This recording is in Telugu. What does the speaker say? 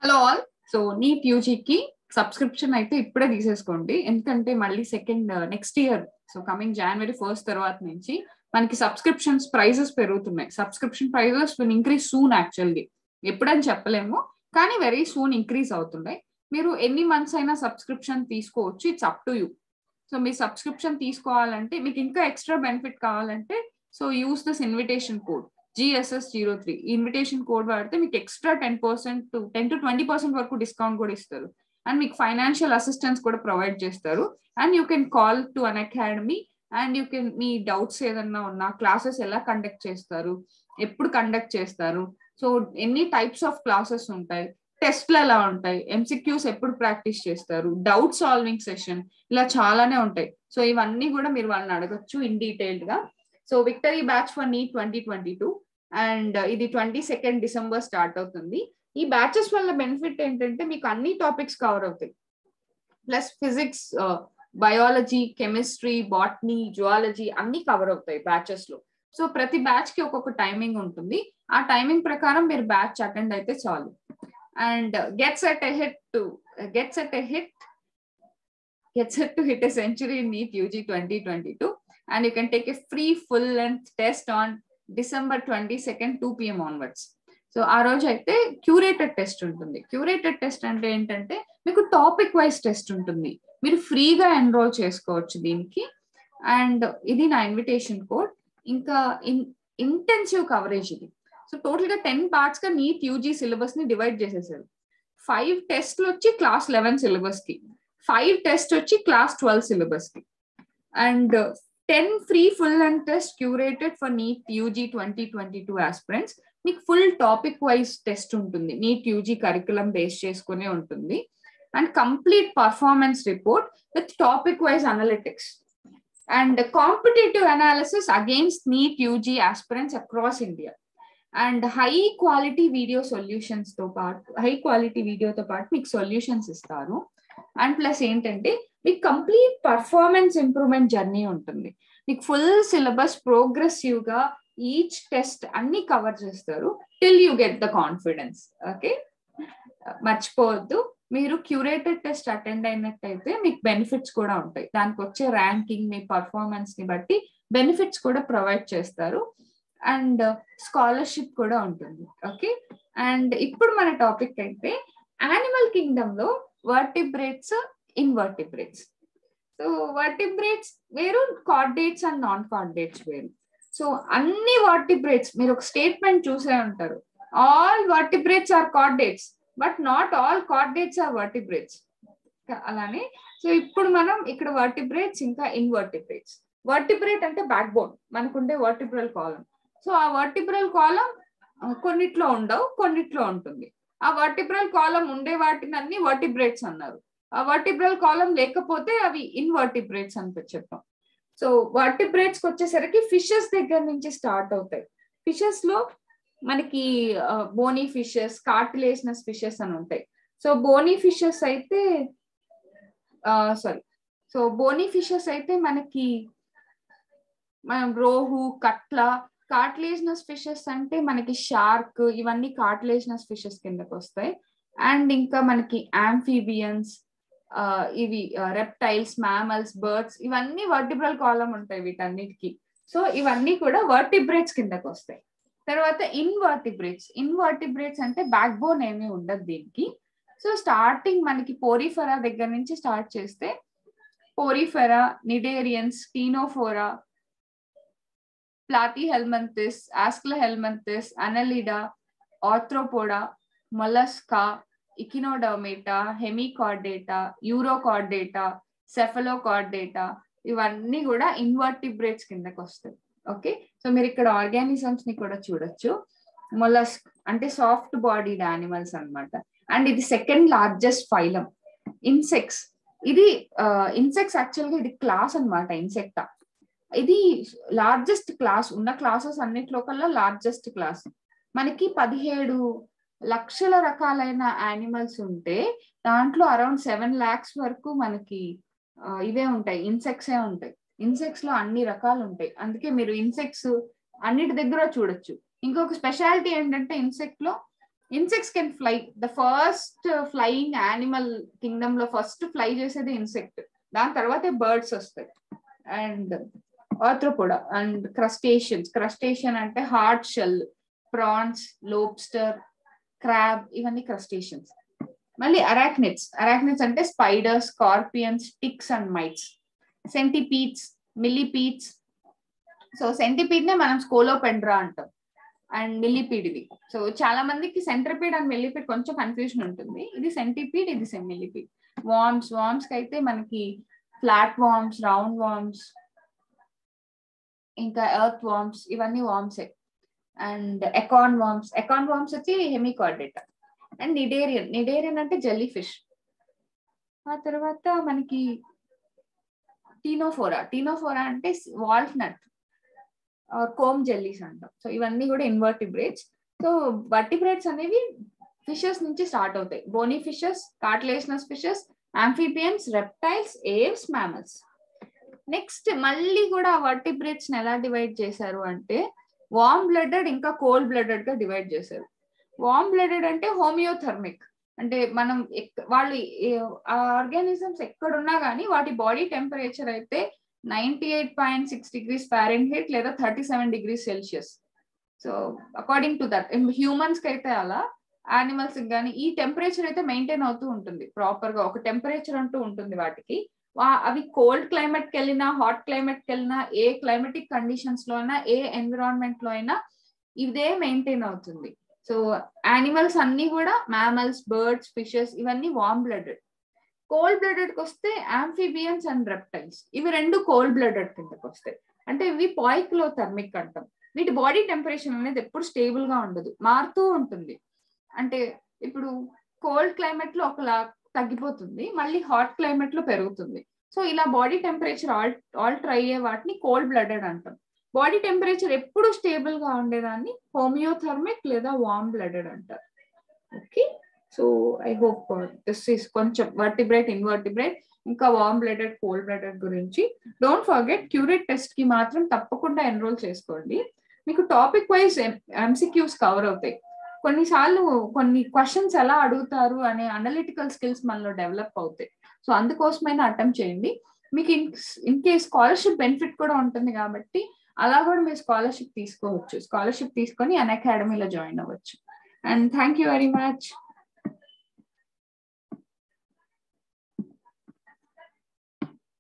హలో ఆల్ సో నీట్ యూజీకి సబ్స్క్రిప్షన్ అయితే ఇప్పుడే తీసేసుకోండి ఎందుకంటే మళ్ళీ second next year so coming January first తర్వాత నుంచి మనకి సబ్స్క్రిప్షన్స్ ప్రైజెస్ పెరుగుతున్నాయి subscription prices will increase soon actually ఎప్పుడని చెప్పలేము కానీ వెరీ సూన్ ఇంక్రీజ్ అవుతున్నాయి మీరు ఎన్ని మంత్స్ అయినా సబ్స్క్రిప్షన్ తీసుకోవచ్చు it's up to you so మీ సబ్స్క్రిప్షన్ తీసుకోవాలంటే మీకు ఇంకా ఎక్స్ట్రా బెనిఫిట్ కావాలంటే so use this invitation code GSS zero three invitation code వాడితే మీకు extra ten percent to ten to twenty percent వరకు డిస్కౌంట్ కూడా ఇస్తారు అండ్ మీకు ఫైనాన్షియల్ అసిస్టెన్స్ కూడా ప్రొవైడ్ చేస్తారు and you can call to Unacademy and you can మీ డౌట్స్ ఏదన్నా ఉన్నా క్లాసెస్ ఎలా కండక్ట్ చేస్తారు ఎప్పుడు కండక్ట్ చేస్తారు సో ఎన్ని టైప్స్ ఆఫ్ క్లాసెస్ ఉంటాయి టెస్ట్లు ఎలా ఉంటాయి ఎంసిక్యూస్ ఎప్పుడు ప్రాక్టీస్ చేస్తారు డౌట్ సాల్వింగ్ సెషన్ ఇలా చాలానే ఉంటాయి సో ఇవన్నీ కూడా మీరు వాళ్ళని అడగచ్చు ఇన్ డీటెయిల్డ్ గా so victory batch for NEET twenty twenty two and ఇది ట్వంటీ సెకండ్ డిసెంబర్ స్టార్ట్ అవుతుంది ఈ బ్యాచెస్ వల్ల బెనిఫిట్ ఏంటంటే మీకు అన్ని టాపిక్స్ కవర్ అవుతాయి plus physics biology chemistry botany zoology అన్ని కవర్ అవుతాయి బ్యాచెస్ లో సో ప్రతి బ్యాచ్ కి ఒక్కొక్క టైమింగ్ ఉంటుంది ఆ టైమింగ్ ప్రకారం మీరు బ్యాచ్ అటెండ్ అయితే చాలు and gets at a hit to gets at a hit gets at to hit a century in NEET UG twenty twenty two and you can take a free full length test on December twenty second two PM onwards so ఆ రోజు అయితే క్యూరేటెడ్ టెస్ట్ ఉంటుంది క్యూరేటెడ్ టెస్ట్ అంటే ఏంటంటే మీకు టాపిక్ వైజ్ టెస్ట్ ఉంటుంది మీరు ఫ్రీగా ఎన్రోల్ చేసుకోవచ్చు దీనికి అండ్ ఇది నా ఇన్విటేషన్ కోడ్ ఇంకా ఇంటెన్సివ్ కవరేజ్ ఇది సో టోటల్ గా టెన్ పార్ట్స్ గా నీట్ యూజీ సిలబస్ ని డివైడ్ చేసేసారు ఫైవ్ టెస్ట్లు వచ్చి క్లాస్ లెవెన్ సిలబస్ కి ఫైవ్ టెస్ట్ వచ్చి క్లాస్ ట్వెల్వ్ సిలబస్ కి and ten free full and test curated for NEET UG twenty twenty two aspirants మీకు ఫుల్ టాపిక్ వైజ్ టెస్ట్ ఉంటుంది నీట్ యూజీ కరికులం బేస్ చేసుకునే ఉంటుంది and complete performance report with topic wise analytics and competitive analysis against NEET UG aspirants across India and high quality video solutions తో పాటు హై క్వాలిటీ వీడియోతో పాటు మీకు సొల్యూషన్స్ ఇస్తారు అండ్ ప్లస్ ఏంటంటే మీకు కంప్లీట్ పర్ఫార్మెన్స్ ఇంప్రూవ్మెంట్ జర్నీ ఉంటుంది మీకు ఫుల్ సిలబస్ ప్రోగ్రెసివ్ గా ఈచ్ టెస్ట్ అన్ని కవర్ చేస్తారు till you get the confidence okay మర్చిపోవద్దు మీరు క్యూరేటెడ్ టెస్ట్ అటెండ్ అయినట్టయితే మీకు బెనిఫిట్స్ కూడా ఉంటాయి దానికి వచ్చే ర్యాంకింగ్ మీ పర్ఫార్మెన్స్ ని బట్టి బెనిఫిట్స్ కూడా ప్రొవైడ్ చేస్తారు అండ్ స్కాలర్షిప్ కూడా ఉంటుంది ఓకే అండ్ ఇప్పుడు మన టాపిక్ అయితే యానిమల్ కింగ్డమ్ లో వర్టిబ్రేట్స్ ఇన్వర్టిబ్రేట్స్ సో వర్టిబ్రేట్స్ వేరు కార్డేట్స్ అండ్ నాన్ కార్డేట్స్ వేరు సో అన్ని వర్టిబ్రేట్స్ మీరు ఒక స్టేట్మెంట్ చూసే ఉంటారు all vertebrates are chordates but not all chordates are vertebrates అలానే సో ఇప్పుడు మనం ఇక్కడ వర్టిబ్రేట్స్ ఇంకా ఇన్వర్టిబ్రేట్స్ వర్టిబ్రేట్ అంటే బ్యాక్ బోన్ మనకుండే వర్టిబ్రల్ కాలం సో ఆ వర్టిబ్రల్ కాలం కొన్నిట్లో ఉండవు కొన్నిట్లో ఉంటుంది ఆ వర్టిబ్రల్ కాలం ఉండే వాటిని అన్ని వర్టిబ్రేట్స్ అన్నారు ఆ వర్టిబ్రల్ కాలం లేకపోతే అవి ఇన్వర్టిబ్రేట్స్ అని చెప్పాం సో వర్టిబ్రేట్స్ వచ్చేసరికి ఫిషెస్ దగ్గర నుంచి స్టార్ట్ అవుతాయి ఫిషెస్ లో మనకి బోనీ ఫిషెస్ కార్టిలేసినస్ ఫిషెస్ అని ఉంటాయి సో బోనీ ఫిషెస్ అయితే సారీ సో బోనీ ఫిషెస్ అయితే మనకి మనం రోహు కట్ల కార్టిలేజినస్ ఫిషెస్ అంటే మనకి షార్క్ ఇవన్నీ కార్టిలేజినస్ ఫిషెస్ కిందకి వస్తాయి అండ్ ఇంకా మనకి ఆంఫీబియన్స్ ఇవి రెప్టైల్స్ మ్యామల్స్ బర్డ్స్ ఇవన్నీ వర్టిబ్రల్ కాలం ఉంటాయి వీటన్నిటికి సో ఇవన్నీ కూడా వర్టిబ్రేట్స్ కిందకి వస్తాయి తర్వాత ఇన్వర్టిబ్రేట్స్ ఇన్వర్టిబ్రేట్స్ అంటే బ్యాక్ బోన్ ఏమీ ఉండదు దీనికి సో స్టార్టింగ్ మనకి పోరిఫెరా దగ్గర నుంచి స్టార్ట్ చేస్తే porifera cnidarians ctenophora platyhelminthes aschelminthes annelida arthropoda mollusca echinodermata hemichordata urochordata cephalochordata ఇవన్నీ కూడా ఇన్వర్టిబ్రేట్స్ కిందకి వస్తాయి ఓకే సో మీరు ఇక్కడ ఆర్గానిజమ్స్ ని కూడా చూడొచ్చు మొలస్క్ అంటే సాఫ్ట్ బాడీడ్ యానిమల్స్ అనమాట అండ్ ఇది సెకండ్ లార్జెస్ట్ ఫైలం ఇన్సెక్ట్స్ ఇది ఇన్సెక్ట్స్ యాక్చువల్ గా ఇది క్లాస్ అనమాట ఇన్సెక్టా ఇది లార్జెస్ట్ క్లాస్ ఉన్న క్లాసెస్ అన్నిట్లో కల్లా లార్జెస్ట్ క్లాస్ మనకి పదిహేడు లక్షల రకాలైన యానిమల్స్ ఉంటే దాంట్లో అరౌండ్ సెవెన్ లాక్స్ వరకు మనకి ఇవే ఉంటాయి ఇన్సెక్ట్స్ ఏ ఉంటాయి ఇన్సెక్ట్స్ లో అన్ని రకాలు ఉంటాయి అందుకే మీరు ఇన్సెక్ట్స్ అన్నిటి దగ్గర చూడొచ్చు ఇంకొక స్పెషాలిటీ ఏంటంటే ఇన్సెక్ట్ లో insects can fly the first flying animal kingdom లో ఫస్ట్ ఫ్లై చేసేది ఇన్సెక్ట్ దాని తర్వాతే బర్డ్స్ వస్తాయి and arthropoda and crustaceans crustacean అంటే hard shell prawns lobster crab ఇవన్నీ క్రస్టేషన్స్ మళ్ళీ అరాక్నిడ్స్ అరాక్నిడ్స్ అంటే spiders scorpions ticks and mites centipedes millipedes so centipede నే మనం స్కోలోపెండ్రా అంటాం అండ్ మిల్లీపీడ్ ఇది సో చాలా మందికి సెంట్రపీడ్ అండ్ మిల్లీపీడ్ కొంచెం కన్ఫ్యూజన్ ఉంటుంది ఇది సెంటిపీడ్ ఇది మిల్లీపీడ్ వామ్స్ వామ్స్ కి అయితే మనకి ఫ్లాట్ వామ్స్ రౌండ్ వామ్స్ ఇంకా ఎర్త్ వామ్స్ ఇవన్నీ వామ్సే and acorn worms acorn worms వచ్చి హెమికార్డెట్ అండ్ నిడేరియన్ నిడేరియన్ అంటే జెల్లీ ఫిష్ ఆ తర్వాత మనకి టీనోఫోరా టీనోఫోరా అంటే వాల్ట్ నట్ కోమ్ జెల్లీస్ అంటాం సో ఇవన్నీ కూడా ఇన్వర్టిబ్రేట్స్ సో వర్టిబ్రేట్స్ అనేవి ఫిషెస్ నుంచి స్టార్ట్ అవుతాయి bony fishes cartilaginous fishes amphibians reptiles aves mammals next మళ్ళీ కూడా వర్టిబ్రేట్స్ ఎలా డివైడ్ చేశారు అంటే వామ్ బ్లడెడ్ ఇంకా కోల్డ్ బ్లడెడ్ గా డివైడ్ చేశారు వామ్ బ్లడెడ్ అంటే హోమియోథర్మిక్ అంటే మనం వాళ్ళు ఆ ఆర్గానిజమ్స్ ఎక్కడున్నా కానీ వాటి బాడీ టెంపరేచర్ అయితే ninety eight point six degrees Fahrenheit లేదా thirty seven degrees Celsius so according to that humans కి అయితే అలా యానిమల్స్ కానీ ఈ టెంపరేచర్ అయితే మెయింటైన్ అవుతూ ఉంటుంది ప్రాపర్ గా ఒక టెంపరేచర్ అంటూ ఉంటుంది వాటికి అవి కోల్డ్ క్లైమేట్ కి వెళ్ళినా హాట్ క్లైమేట్ కి వెళ్ళినా ఏ క్లైమేటిక్ కండిషన్స్ లో అయినా ఏ ఎన్విరాన్మెంట్ లో అయినా ఇదే మెయింటైన్ అవుతుంది సో యానిమల్స్ అన్ని కూడా మ్యామల్స్ బర్డ్స్ ఫిషెస్ ఇవన్నీ వామ్ బ్లడెడ్ కోల్డ్ బ్లడెడ్ కి వస్తే ఆంఫిబియన్స్ అండ్ రెప్టైల్స్ ఇవి రెండు కోల్డ్ బ్లడెడ్ కిందకి వస్తాయి అంటే ఇవి పాయిక్లో థర్మిక్ అంటాం వీటి బాడీ టెంపరేచర్ అనేది ఎప్పుడు స్టేబుల్ గా ఉండదు మారుతూ ఉంటుంది అంటే ఇప్పుడు కోల్డ్ క్లైమేట్ లో ఒకలా తగ్గిపోతుంది మళ్ళీ హాట్ క్లైమేట్ లో పెరుగుతుంది సో ఇలా బాడీ టెంపరేచర్ ఆల్ ఆల్టర్ అయ్యే వాటిని కోల్డ్ బ్లడెడ్ అంటాం బాడీ టెంపరేచర్ ఎప్పుడు స్టేబుల్ గా ఉండేదాన్ని హోమియోథర్మిక్ లేదా వామ్ బ్లడెడ్ అంటారు okay so I hope this is కొంచెం వర్టిబ్రేట్ ఇన్వర్టిబ్రేట్ ఇంకా వామ్ బ్లడెడ్ కోల్డ్ బ్లడెడ్ గురించి డోంట్ ఫర్గెట్ క్యూరేట్ టెస్ట్ కి మాత్రం తప్పకుండా ఎన్రోల్ చేసుకోండి మీకు టాపిక్ వైజ్ ఎంసీక్యూస్ కవర్ అవుతాయి కొన్నిసార్లు కొన్ని క్వశ్చన్స్ ఎలా అడుగుతారు అనే అనలిటికల్ స్కిల్స్ మనలో డెవలప్ అవుతాయి సో అందుకోసమైనా అటెంప్ట్ చేయండి మీకు in in case scholarship benefit కూడా ఉంటుంది కాబట్టి అలా కూడా మీరు స్కాలర్షిప్ తీసుకోవచ్చు స్కాలర్షిప్ తీసుకొని అన్ అకాడమీలో జాయిన్ అవ్వచ్చు and thank you very much